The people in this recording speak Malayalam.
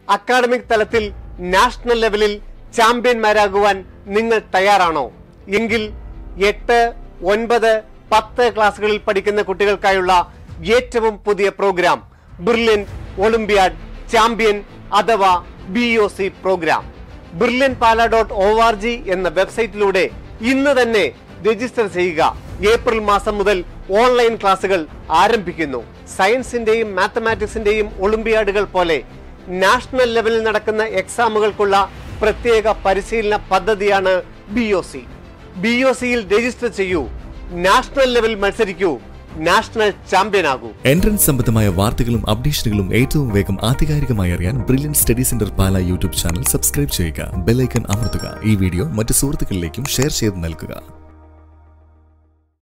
അക്കാഡമിക് തലത്തിൽ നാഷണൽ ലെവലിൽ ചാമ്പ്യന്മാരാകുവാൻ നിങ്ങൾ തയ്യാറാണോ എങ്കിൽ എട്ട് ഒൻപത് പത്ത് ക്ലാസ്സുകളിൽ പഠിക്കുന്ന കുട്ടികൾക്കായുള്ള ഏറ്റവും പുതിയ പ്രോഗ്രാം ബ്രില്യൻ ഒളിമ്പ്യാഡ് ചാമ്പ്യൻ അഥവാ B O C program Brilliant Pala dot O R G എന്ന വെബ്സൈറ്റിലൂടെ ഇന്ന് തന്നെ രജിസ്റ്റർ ചെയ്യുക ഏപ്രിൽ മാസം മുതൽ ഓൺലൈൻ ക്ലാസുകൾ ആരംഭിക്കുന്നു സയൻസിന്റെയും മാത്തമാറ്റിക്സിന്റെയും ഒളിമ്പിയാഡുകൾ പോലെ നാഷണൽ ലെവലിൽ നടക്കുന്ന എക്സാമുകൾക്കുള്ള പ്രത്യേക പരിശീലന പദ്ധതിയാണ് B O C B O സിയിൽ രജിസ്റ്റർ ചെയ്യൂ നാഷണൽ ലെവൽ മത്സരിക്കൂ നാഷണൽ ചാമ്പ്യൻ ആകൂ എൻട്രൻസ് സംബന്ധമായ വാർത്തകളും അപ്ഡേഷനുകളും ഏറ്റവും വേഗം ആധികാരികമായി അറിയാൻ Brilliant study centre Pala YouTube channel subscribe ചെയ്യുക ബെല്ലൈക്കൺ അമർത്തുക ഈ വീഡിയോ മറ്റു സുഹൃത്തുക്കളിലേക്കും ഷെയർ ചെയ്ത് നൽകുക